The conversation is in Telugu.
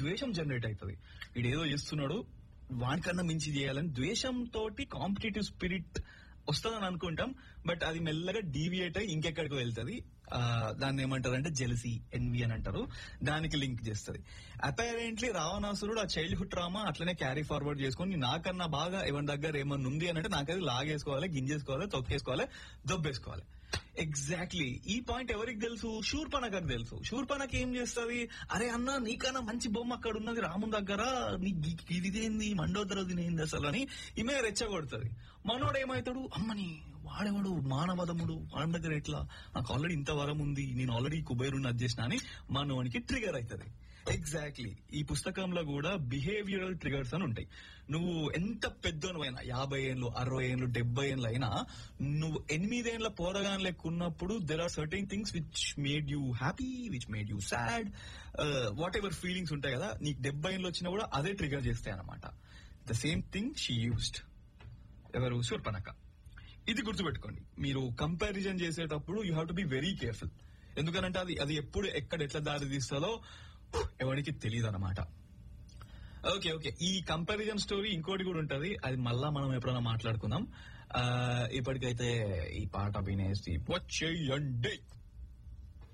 ద్వేషం జనరేట్ అవుతుంది వీడు ఏదో చేస్తున్నాడు వానికన్నా మించి చేయాలని ద్వేషం తోటి కాంపిటేటివ్ స్పిరిట్ వస్తుందని అనుకుంటాం బట్ అది మెల్లగా డీవియేట్ అయ్యి ఇంకెక్కడికి వెళ్తుంది ఆ, దాన్ని ఏమంటారు అంటే జెలసీ ఎన్వి అని అంటారు దానికి లింక్ చేస్తుంది అపైరెంట్లీ రావణాసురుడు ఆ చైల్డ్హుడ్ ట్రామా అట్లనే క్యారీ ఫార్వర్డ్ చేసుకొని నాకన్నా బాగా ఎవరి దగ్గర ఏమన్నా ఉంది అని అంటే నాకది లాగేసుకోవాలి గింజేసుకోవాలి తొక్కేసుకోవాలి దొబ్బేసుకోవాలి ఎగ్జాక్ట్లీ ఈ పాయింట్ ఎవరికి తెలుసు శూర్పణకకు తెలుసు శూర్పణక ఏం చేస్తుంది అరే అన్న నీకన్నా మంచి బొమ్మ అక్కడ ఉన్నది రాముని దగ్గర నీ ఇదేంది మండోదరది ఏంది అసలు అని ఈమె రెచ్చగొడుతుంది మనోడు ఏమవుతాడు అమ్మని వాడెవడు మానవదముడు వాడి దగ్గర ఎట్లా నాకు ఆల్రెడీ ఇంత వరం ఉంది నేను ఆల్రెడీ కుబేరుని అడ్జస్ట్ అని మనోనికి ట్రిగర్ అవుతుంది ఎగ్జాక్ట్లీ ఈ పుస్తకంలో కూడా బిహేవియరల్ ట్రిగర్స్ అని ఉంటాయి నువ్వు ఎంత పెద్దోనువైనా యాభై ఏళ్ళు అరవై ఏళ్ళు డెబ్బై ఏళ్ళు అయినా నువ్వు ఎనిమిదేళ్ల పోరగాన్ లెక్క ఉన్నప్పుడు there are certain things which made you happy which made you sad whatever feelings ఉంటాయి కదా నీకు డెబ్బై ఏళ్ళు వచ్చినా కూడా అదే ట్రిగర్ చేస్తాయి అనమాట the same thing she used ఎవరు శూర్పనక ఇది గుర్తుపెట్టుకోండి మీరు కంపారిజన్ చేసేటప్పుడు you have to be very careful ఎందుకనంటే అది అది ఎప్పుడు ఎక్కడ ఎట్లా దారి తీస్తుందో ఎవరికి తెలియదు అనమాట ఓకే ఓకే ఈ కంపారిజన్ స్టోరీ ఇంకోటి కూడా ఉంటది అది మళ్ళా మనం ఎప్పుడైనా మాట్లాడుకుందాం ఆ, ఇప్పటికైతే ఈ పాట వినేసి వచ్చేయండి